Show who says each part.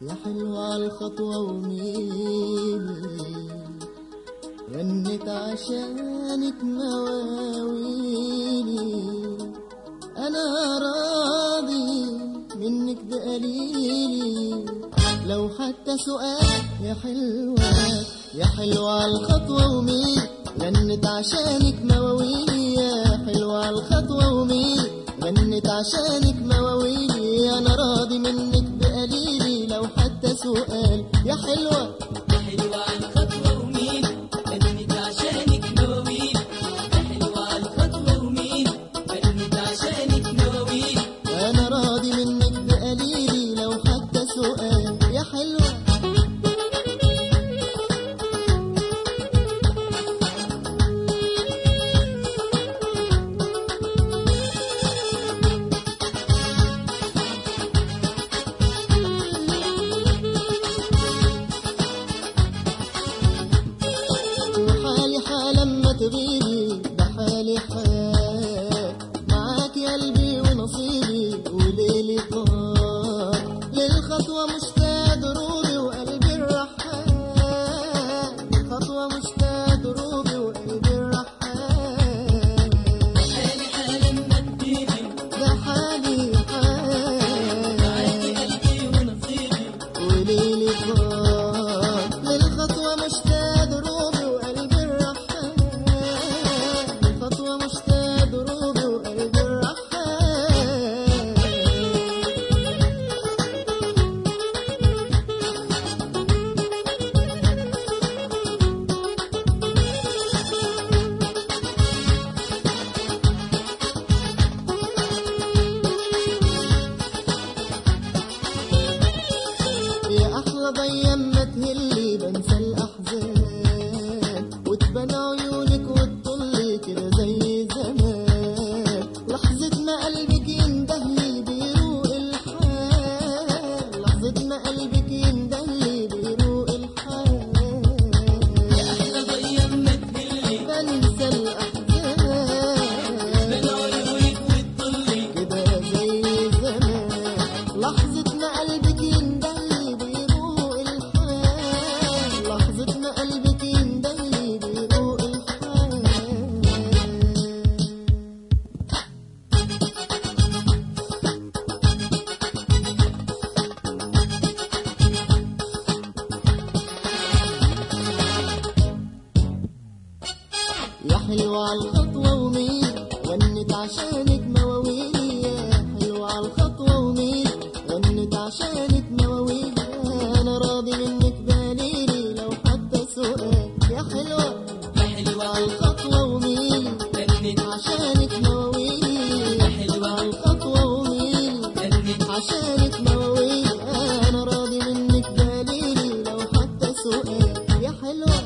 Speaker 1: يا حلوة عالخطوة وميلي غنت عشانك مواويلي أنا راضي منك بقليلي لو حتى سؤال يا حلوة يا حلوة عالخطوة وميلي غنت عشانك مواويلي يا حلوة عالخطوة وميلي غنت عشانك مواويلي أنا راضي منك بقليلي لو حتى سؤال يا حلوة
Speaker 2: يا حلوة عالخطوة ومين غنت عشانك مواويل يا حلوة عالخطوة ومين غنت عشانك مواويل
Speaker 1: أنا راضي منك بقليلي لو حتى سؤال يا حلوة وحالي حال لما تغيبي ده حالي حال معاك يا قلبي ونصيبي وليلي طار للخطوة مشتاق دروبي وقلبي الرحال للخطوة مشتاق دروبي وقلبي الرحال
Speaker 2: حالي حالا ما تجيبي
Speaker 1: ده حالي حال
Speaker 2: معاكي قلبي ونصيبي
Speaker 1: وليلي طار للخطوة مشتاق دروبي وقلبي الرحال للخطوة مشتاق دروبي وقلبي الرحال يا أحلى ضي ما تهلي بنسى الأحزان وتبان عيونك وتطلي كده زي زمان لحظة ما قلبك يندهلي بيروق الحال لحظة ما قلبك يندهلي بيروق الحال
Speaker 2: أحلى ضيا ما تهلي
Speaker 1: بنسى الأحزان
Speaker 2: من عيونك وتطلي
Speaker 1: كده زي زمان لحظة ما قلبك يندلي بيروق الحال لحظة ما قلبك يندلي بيروق الحال يا حلوة عالخطوة ومين غنت عشانك مواويلي يا حلوة عالخطوة ومين غنت عشانك مواويلي أنا راضي منك باليلي لو حتى سؤال يا حلوة
Speaker 2: يا حلوة
Speaker 1: عالخطوة ومين
Speaker 2: غنت
Speaker 1: عشانك مواويلي
Speaker 2: يا حلوة
Speaker 1: عالخطوة ومين
Speaker 2: غنت
Speaker 1: عشانك مواويلي أنا راضي منك باليلي لو حتى سؤال يا حلوة